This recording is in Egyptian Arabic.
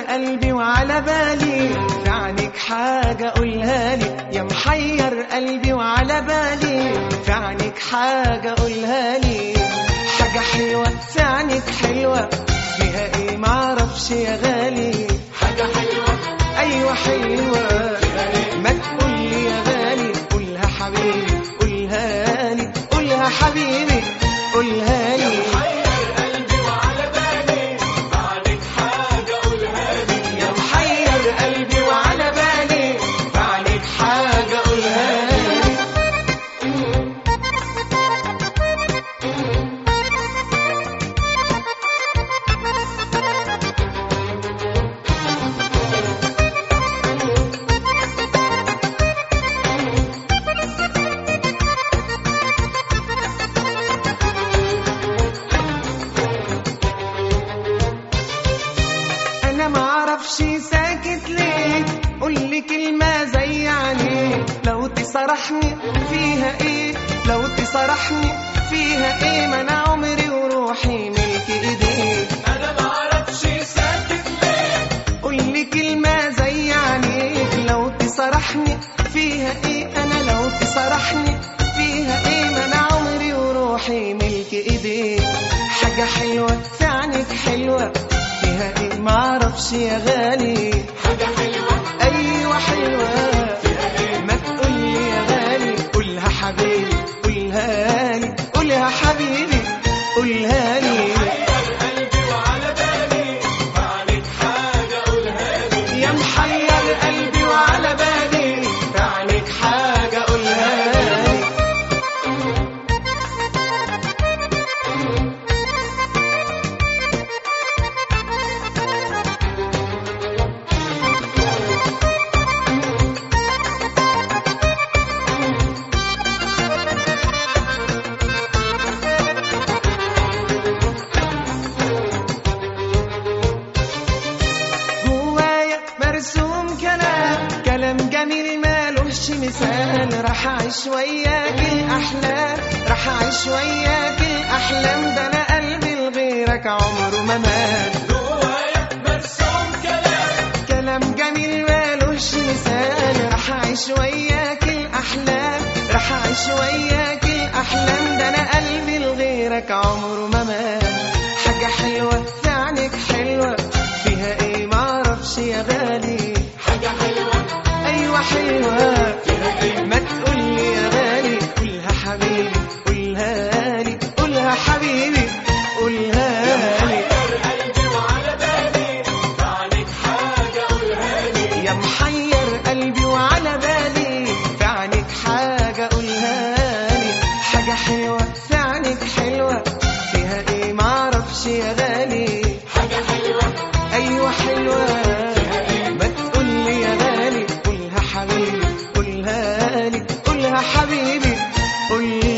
قلبي وعلى بالي في عينيك حاجة قولها لي يا محير قلبي وعلى بالي في عينيك حاجة قولها لي حاجة حلوة في عينيك حلوة فيها ايه معرفش يا غالي حاجة حلوة ايوه حلوة ما تقولي يا غالي قولها حبيبي قولها لي قولها حبيبي قولها لي حير قلبي وعلى بالي بعدك حاجة قولها لي يا محير قلبي وعلى بالي فعليك حاجة قولها لي انا ما اعرفش ساكت ليه قولي كلمة زي عليك لو تصرحني فيها ايه لو تصرحني فيها ايه ما انا عمري وروحي ملك ايديك أنا معرفش ساكت ليه قولي كلمة زي عليك لو تصرحني فيها ايه انا لو تصرحني فيها ايه ما انا عمري وروحي ملك ايديك حاجة حلوة في عينك حلوة فيها ايه معرفش يا غالي حاجة حلوة ايوه حلوة ما تقولي يا غالي قولها حبيبي قولها لي قولها حبيبي قولها لي حير قلبي وعلى بالي بعدك حاجة قولها لي يا محير قلبي وعلى بالي فعليك حاجة قولها لي جوايا مرسوم كلام كلام جميل مالوش مثال راح اعيش وياك الاحلام راح اعيش وياك الاحلام ده انا قلبي لغيرك عمره ما مال جوايا مرسوم كلام كلام جميل مالوش مثال راح اعيش وياك الاحلام راح اعيش وياك الاحلام ده انا قلبي لغيرك عمره ما مال حاجه حلوه في عينك حلوه فيها ايه معرفش يا غالي حاجة حلوة ايوه حلوه ما تقولي يا غالي قولها حبيبي قولها لي قولها حبيبي قولها لي حير قلبي وعلى بالي بعدك حاجة قولها لي يا محير قلبي وعلى بالي في عينك حاجة قولها لي حاجة حلوة في عينك حلوة فيها ايه معرفش يا غالي حاجة حلوة ايوه حلوة ما تقولي يا غالي قولها حبيبي قولها لي قولها حبيبي قولها